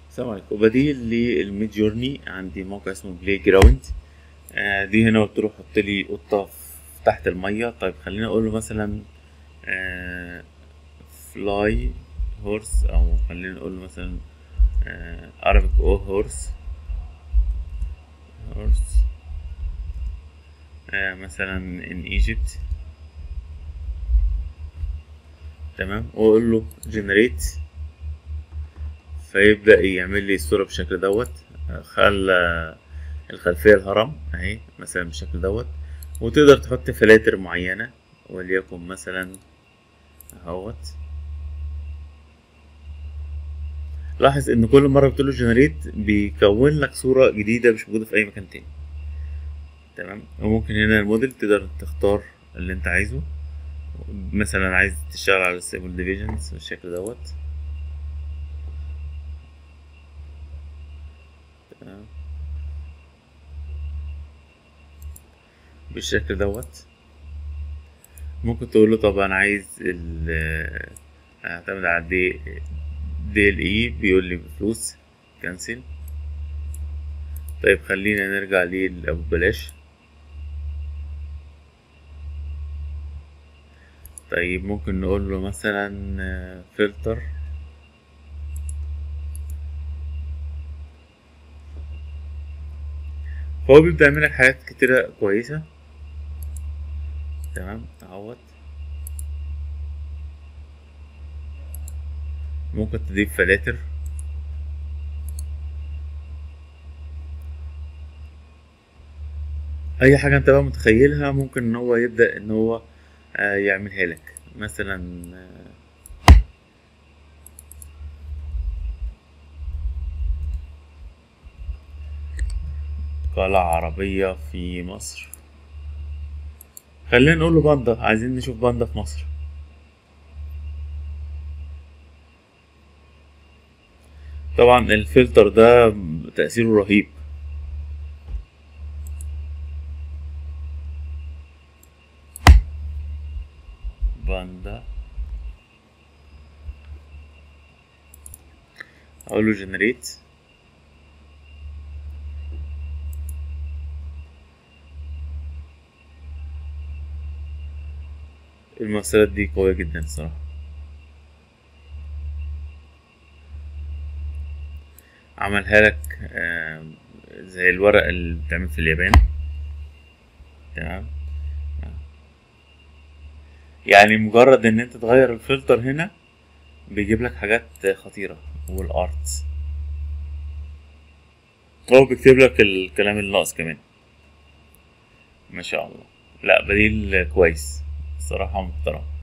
السلام عليكم بديل للميد جورني عندي موقع اسمه بلاي جراوند آه دي هنا قلت له حط لي قطة في- تحت المية طيب خلينا اقول له مثلا آه فلاي هورس او خلينا نقول له مثلا آه عربيك او هورس هورس آه مثلا in Egypt تمام واقول له generate فيبدأ يعمل لي الصورة بالشكل دوت خلى الخلفية الهرم اهي مثلا بالشكل دوت وتقدر تحط فلاتر معينة وليكن مثلا اهوت لاحظ ان كل مرة بتقول له جنريت بيكون لك صورة جديدة مش موجودة في اي مكان تاني تمام وممكن هنا الموديل تقدر تختار اللي انت عايزه مثلا عايز تشتغل على الستيبل ديفيجنز بالشكل دوت تمام. بالشكل دوت ممكن تقول له طب انا عايز ال اعتمد على دي دي ال اي بيقول لي بفلوس كنسل طيب خلينا نرجع ليه ابو بلاش طيب ممكن نقول له مثلا فلتر فهو بيبدأ يعمل لك حاجات كتيرة كويسة تمام اهوت ممكن تضيف فلاتر اي حاجة انت بقى متخيلها ممكن ان هو يبدأ ان هو آه، يعملها لك مثلا آه، قلعة عربية في مصر خلينا نقول له باندا عايزين نشوف باندا في مصر طبعا الفلتر ده تأثيره رهيب باندا اقول له جنريت المؤثرات دي قوية جدا الصراحة عملها لك آم، زي الورق اللي بتعمل في اليابان تمام يعني مجرد ان انت تغير الفلتر هنا بيجيب لك حاجات خطيرة والارت هو بيكتب لك الكلام الناقص كمان ما شاء الله لا بديل كويس الصراحة محترم